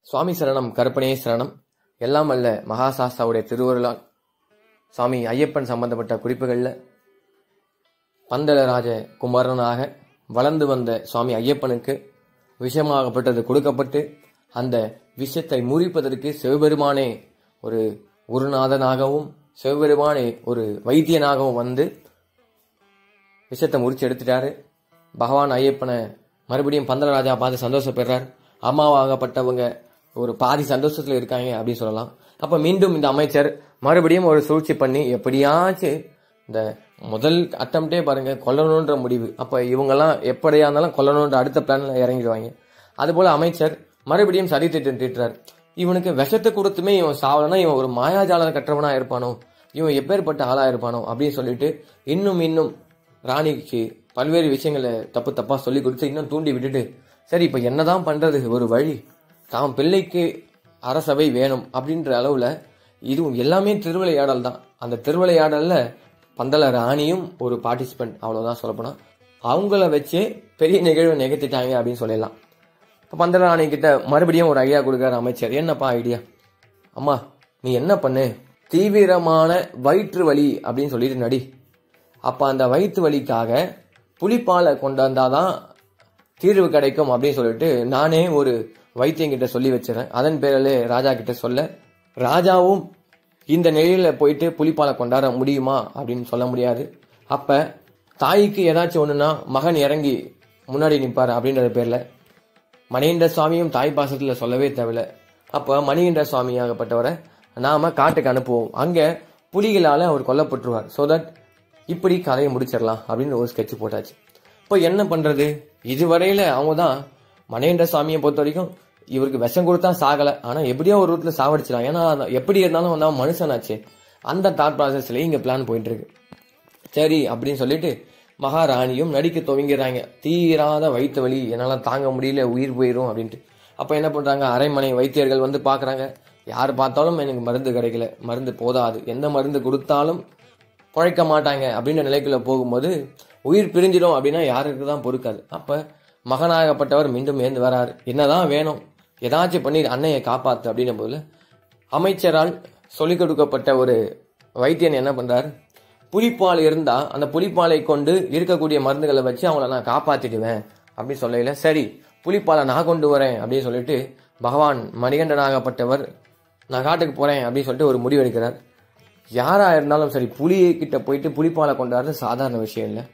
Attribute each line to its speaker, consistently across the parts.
Speaker 1: சுவாமி சரணம் கருப்பனே சரணம் எல்லாம் அல்ல மகாசாஸ்தாவுடைய திருவருளால் சுவாமி ஐயப்பன் சம்பந்தப்பட்ட குறிப்புகளில் பந்தளராஜ குமரனாக வளர்ந்து வந்த சுவாமி ஐயப்பனுக்கு விஷமாகப்பட்டது கொடுக்கப்பட்டு அந்த விஷத்தை முறிப்பதற்கு சிவபெருமானே ஒரு குருநாதனாகவும் சிவபெருமானே ஒரு வைத்தியனாகவும் வந்து விஷத்தை முறிச்சு எடுத்துட்டாரு பகவான் ஐயப்பனை மறுபடியும் பந்தளராஜா பார்த்து சந்தோஷப்படுறார் அம்மாவாகப்பட்டவங்க ஒரு பாதி சந்தோஷத்துல இருக்காங்க அப்படின்னு சொல்லலாம் அப்ப மீண்டும் இந்த அமைச்சர் மறுபடியும் ஒரு சூழ்ச்சி பண்ணி எப்படியாச்சும் இந்த முதல் அட்டம்ப்டே பாருங்க கொல்லணுன்ற முடிவு அப்ப இவங்கெல்லாம் எப்படியா இருந்தாலும் கொல்லணுன்ற அடுத்த பிளான்ல இறங்கிடுவாங்க அதுபோல அமைச்சர் மறுபடியும் சதி திட்டம் தீட்டுறார் இவனுக்கு விஷத்தை கொடுத்துமே இவன் சாவலனா இவன் ஒரு மாயாஜாலம் கற்றவனா இருப்பானோ இவன் எப்பேற்பட்ட ஆளா இருப்பானோ அப்படின்னு சொல்லிட்டு இன்னும் இன்னும் ராணிக்கு பல்வேறு விஷயங்களை தப்பு தப்பா சொல்லி கொடுத்து இன்னும் தூண்டி விட்டுட்டு சரி இப்ப என்னதான் பண்றது ஒரு வழி தாம் பிள்ளைக்கு அரசவை வேணும் அப்படின்ற அளவுல இதுவும் எல்லாமே திருவிளையாடல் தான் அந்த திருவிளையாடல்ல பந்தல ராணியும் ஒரு பார்ட்டிசிபென்ட் அவ்வளவுதான் சொல்லப்போனா அவங்கள வச்சே பெரிய நிகழ்வு நிகழ்த்திட்டாங்க அப்படின்னு சொல்லலாம் இப்ப பந்தல ராணி கிட்ட மறுபடியும் ஒரு ஐடியா கொடுக்குற அமைச்சர் என்னப்பா ஐடியா அம்மா நீ என்ன பண்ணு தீவிரமான வயிற்று வலி அப்படின்னு சொல்லிட்டு நடி அப்ப அந்த வயிற்று வலிக்காக புலிப்பாலை கொண்டு வந்தாதான் தீர்வு கிடைக்கும் அப்படின்னு சொல்லிட்டு நானே ஒரு வைத்தியம் கிட்ட சொல்லி வச்சிடறேன் அதன் பேரில் ராஜா கிட்ட சொல்ல ராஜாவும் இந்த நிலையில போயிட்டு புலிப்பாலை கொண்டாட முடியுமா அப்படின்னு சொல்ல முடியாது அப்ப தாய்க்கு ஏதாச்சும் ஒண்ணுன்னா மகன் இறங்கி முன்னாடி நிற்பாரு அப்படின்ற பேர்ல மணிகண்ட சுவாமியும் தாய் பாசத்துல சொல்லவே தேவையில்ல அப்ப மணிகண்ட சுவாமியாகப்பட்டவரை நாம காட்டுக்கு அனுப்புவோம் அங்க புலிகளால அவர் கொல்லப்பட்டுருவார் சோ தட் இப்படி கதையை முடிச்சிடலாம் அப்படின்னு ஒரு ஸ்கெட்ச் போட்டாச்சு இப்போ என்ன பண்றது இதுவரையில அவங்க தான் மணிகண்ட சுவாமியை பொறுத்த வரைக்கும் இவருக்கு விஷம் கொடுத்தா சாகல ஆனா எப்படியோ ஒரு ரூட்ல சாவடிச்சிடலாம் ஏன்னா அந்த- எப்படி இருந்தாலும் வந்து அவன் மனுஷனாச்சு அந்த தாட் ப்ராசஸ்ல இங்க பிளான் போயிட்டு இருக்கு சரி அப்படின்னு சொல்லிட்டு மகாராணியும் நடிக்க துவங்கிறாங்க தீராத வயிற்று வலி என்னால தாங்க முடியல உயிர் போயிரும் அப்படின்ட்டு அப்ப என்ன பண்றாங்க அரைமனை வைத்தியர்கள் வந்து பாக்குறாங்க யார் பார்த்தாலும் எனக்கு மருந்து கிடைக்கல மருந்து போதாது எந்த மருந்து கொடுத்தாலும் பிழைக்க மாட்டாங்க அப்படின்ற நிலைக்குள்ள போகும்போது உயிர் பிரிஞ்சிடும் அப்படின்னா யாருக்கு தான் பொறுக்காது அப்ப மகனாகப்பட்டவர் மீண்டும் ஏந்து வராரு என்னதான் வேணும் ஏதாச்சும் பண்ணி அன்னையை காப்பாத்து அப்படின்னும் போதுல அமைச்சரால் சொல்லிக் கொடுக்கப்பட்ட ஒரு வைத்தியன் என்ன பண்றாரு புலிப்பால் இருந்தா அந்த புலிப்பாலை கொண்டு இருக்கக்கூடிய மருந்துகளை வச்சு அவங்கள நான் காப்பாத்திடுவேன் அப்படின்னு சொல்லல சரி புலிப்பாலை நான் கொண்டு வரேன் அப்படின்னு சொல்லிட்டு பகவான் மணிகண்டனாகப்பட்டவர் நான் காட்டுக்கு போறேன் அப்படின்னு சொல்லிட்டு ஒரு முடிவு எடுக்கிறார் யாரா இருந்தாலும் சரி புலி கிட்ட போயிட்டு புலிப்பாலை கொண்டாடுறது சாதாரண விஷயம் இல்லை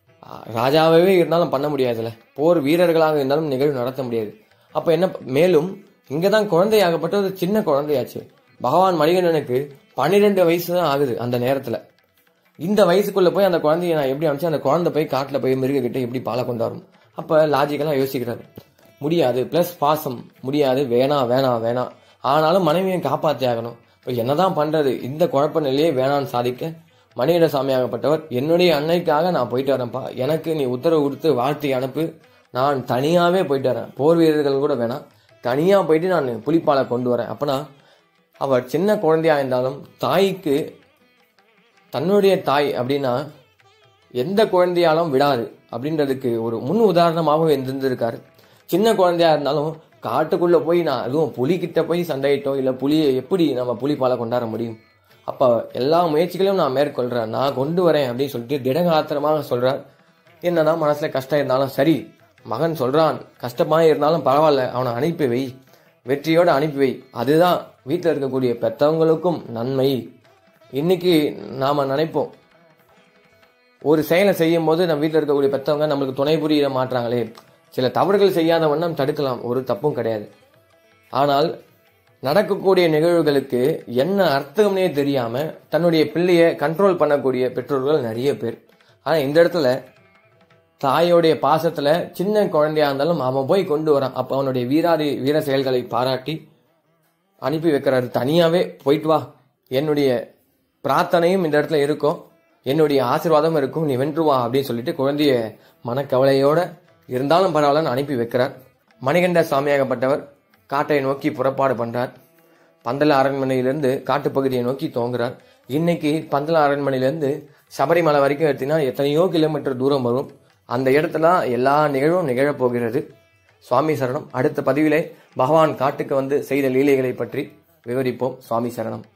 Speaker 1: ராஜாவே இருந்தாலும் பண்ண முடியாதுல்ல போர் வீரர்களாக இருந்தாலும் நிகழ்வு நடத்த முடியாது அப்ப என்ன மேலும் இங்கதான் குழந்தையாகப்பட்ட ஒரு சின்ன குழந்தையாச்சு பகவான் மணிகண்டனுக்கு பன்னிரெண்டு வயசு தான் ஆகுது அந்த நேரத்துல இந்த வயசுக்குள்ள போய் அந்த குழந்தைய நான் எப்படி அனுப்பிச்சு அந்த குழந்தை போய் காட்டுல போய் மிருக கிட்ட எப்படி பாலை கொண்டாடும் அப்ப லாஜிக்கலா யோசிக்கிறாரு முடியாது பிளஸ் பாசம் முடியாது வேணாம் வேணாம் வேணாம் ஆனாலும் மனைவியை காப்பாத்தி ஆகணும் இப்ப என்னதான் பண்றது இந்த குழப்ப நிலையே வேணான்னு சாதிக்க மணியிட சாமியாகப்பட்டவர் என்னுடைய அன்னைக்காக நான் போயிட்டு வரேன்ப்பா எனக்கு நீ உத்தரவு கொடுத்து வாழ்த்தி அனுப்பு நான் தனியாவே போயிட்டு வரேன் போர் வீரர்கள் கூட வேணாம் தனியா போயிட்டு நான் புலிப்பாலை கொண்டு வரேன் அப்பனா அவர் சின்ன குழந்தையா இருந்தாலும் தாய்க்கு தன்னுடைய தாய் அப்படின்னா எந்த குழந்தையாலும் விடாது அப்படின்றதுக்கு ஒரு முன் உதாரணமாகவும் இருந்திருக்காரு சின்ன குழந்தையா இருந்தாலும் காட்டுக்குள்ள போய் நான் அதுவும் புலி கிட்ட போய் சண்டையிட்டோம் இல்ல புலியை எப்படி நம்ம புலி பாலை கொண்டாட முடியும் அப்ப எல்லா முயற்சிகளையும் நான் மேற்கொள்றேன் நான் கொண்டு வரேன் அப்படின்னு சொல்லிட்டு திடகாத்திரமாக சொல்றார் என்னதான் மனசுல கஷ்டம் இருந்தாலும் சரி மகன் சொல்றான் கஷ்டமா இருந்தாலும் பரவாயில்ல அவனை அனுப்பி வை வெற்றியோட அனுப்பி வை அதுதான் வீட்டில் இருக்கக்கூடிய பெத்தவங்களுக்கும் நன்மை இன்னைக்கு நாம நினைப்போம் ஒரு செயலை செய்யும் போது நம்ம வீட்டில் இருக்கக்கூடிய பெத்தவங்க நம்மளுக்கு துணை புரிய மாட்டாங்களே சில தவறுகள் செய்யாத வண்ணம் தடுக்கலாம் ஒரு தப்பும் கிடையாது ஆனால் நடக்கக்கூடிய நிகழ்வுகளுக்கு என்ன அர்த்தம்னே தெரியாம தன்னுடைய பிள்ளைய கண்ட்ரோல் பண்ணக்கூடிய பெற்றோர்கள் நிறைய பேர் ஆனா இந்த இடத்துல தாயோடைய பாசத்துல சின்ன குழந்தையா இருந்தாலும் அவன் போய் கொண்டு வரான் அப்ப அவனுடைய வீராதி வீர செயல்களை பாராட்டி அனுப்பி வைக்கிறாரு தனியாவே போயிட்டு வா என்னுடைய பிரார்த்தனையும் இந்த இடத்துல இருக்கும் என்னுடைய ஆசீர்வாதம் இருக்கும் நீ வென்று வா அப்படின்னு சொல்லிட்டு குழந்தைய மனக்கவலையோட இருந்தாலும் பரவாயில்லன்னு அனுப்பி வைக்கிறார் மணிகண்ட சாமியாகப்பட்டவர் காட்டை நோக்கி புறப்பாடு பண்றார் பந்தல அரண்மனையிலிருந்து காட்டுப்பகுதியை நோக்கி தோங்குறார் இன்னைக்கு பந்தல அரண்மனையிலிருந்து சபரிமலை வரைக்கும் எடுத்தீங்கன்னா எத்தனையோ கிலோமீட்டர் தூரம் வரும் அந்த இடத்துல எல்லா நிகழ்வும் நிகழப் போகிறது சுவாமி சரணம் அடுத்த பதிவிலே பகவான் காட்டுக்கு வந்து செய்த லீலைகளை பற்றி விவரிப்போம் சுவாமி சரணம்